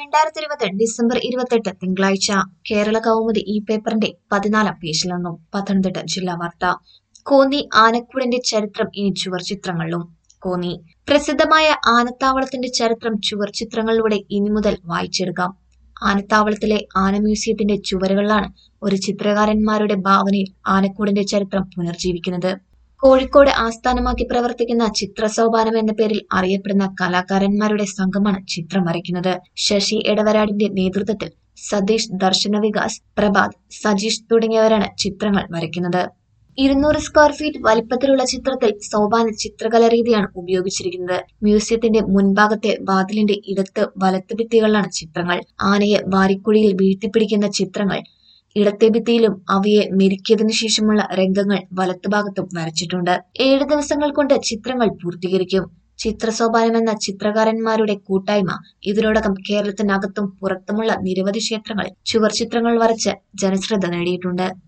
രണ്ടായിരത്തി ഇരുപത് ഡിസംബർ ഇരുപത്തെട്ട് തിങ്കളാഴ്ച കേരള കൗമുദി ഈ പേപ്പറിന്റെ പതിനാലാം പേജിൽ നിന്നും പത്തനംതിട്ട ജില്ലാ വാർത്ത കോന്നി ആനക്കൂടിന്റെ ചരിത്രം ഇനി ചുവർ ചിത്രങ്ങളിലും കോന്നി പ്രസിദ്ധമായ ആനത്താവളത്തിന്റെ ചരിത്രം ചുവർ ചിത്രങ്ങളിലൂടെ ഇനി മുതൽ വായിച്ചെടുക്കാം ആനത്താവളത്തിലെ ആന മ്യൂസിയത്തിന്റെ ചുവരുകളിലാണ് ഒരു ചിത്രകാരന്മാരുടെ ഭാവനയിൽ ആനക്കൂടിന്റെ ചരിത്രം പുനർജീവിക്കുന്നത് കോഴിക്കോട് ആസ്ഥാനമാക്കി പ്രവർത്തിക്കുന്ന ചിത്രസോപാനം എന്ന പേരിൽ അറിയപ്പെടുന്ന കലാകാരന്മാരുടെ സംഘമാണ് ചിത്രം വരയ്ക്കുന്നത് ശശി എടവരാടിന്റെ നേതൃത്വത്തിൽ സതീഷ് ദർശന വികാസ് പ്രഭാത് സജീഷ് തുടങ്ങിയവരാണ് ചിത്രങ്ങൾ വരയ്ക്കുന്നത് ഇരുന്നൂറ് സ്ക്വയർ ഫീറ്റ് വലിപ്പത്തിലുള്ള ചിത്രത്തിൽ സോപാന ചിത്രകല രീതിയാണ് ഉപയോഗിച്ചിരിക്കുന്നത് മ്യൂസിയത്തിന്റെ മുൻഭാഗത്തെ വാതിലിന്റെ ഇടത്ത് വലത്ത് ഭിത്തികളിലാണ് ചിത്രങ്ങൾ ആനയെ വാരിക്കുഴിയിൽ വീഴ്ത്തിപ്പിടിക്കുന്ന ചിത്രങ്ങൾ ഇടത്തെ ഭിത്തിയിലും അവയെ മെരുക്കിയതിനു ശേഷമുള്ള രംഗങ്ങൾ വലത്തുഭാഗത്തും വരച്ചിട്ടുണ്ട് ഏഴ് ദിവസങ്ങൾ കൊണ്ട് ചിത്രങ്ങൾ പൂർത്തീകരിക്കും ചിത്രസോപാനം എന്ന ചിത്രകാരന്മാരുടെ കൂട്ടായ്മ ഇതിനോടകം കേരളത്തിനകത്തും പുറത്തുമുള്ള നിരവധി ക്ഷേത്രങ്ങളിൽ ചുവർ ചിത്രങ്ങൾ വരച്ച് ജനശ്രദ്ധ നേടിയിട്ടുണ്ട്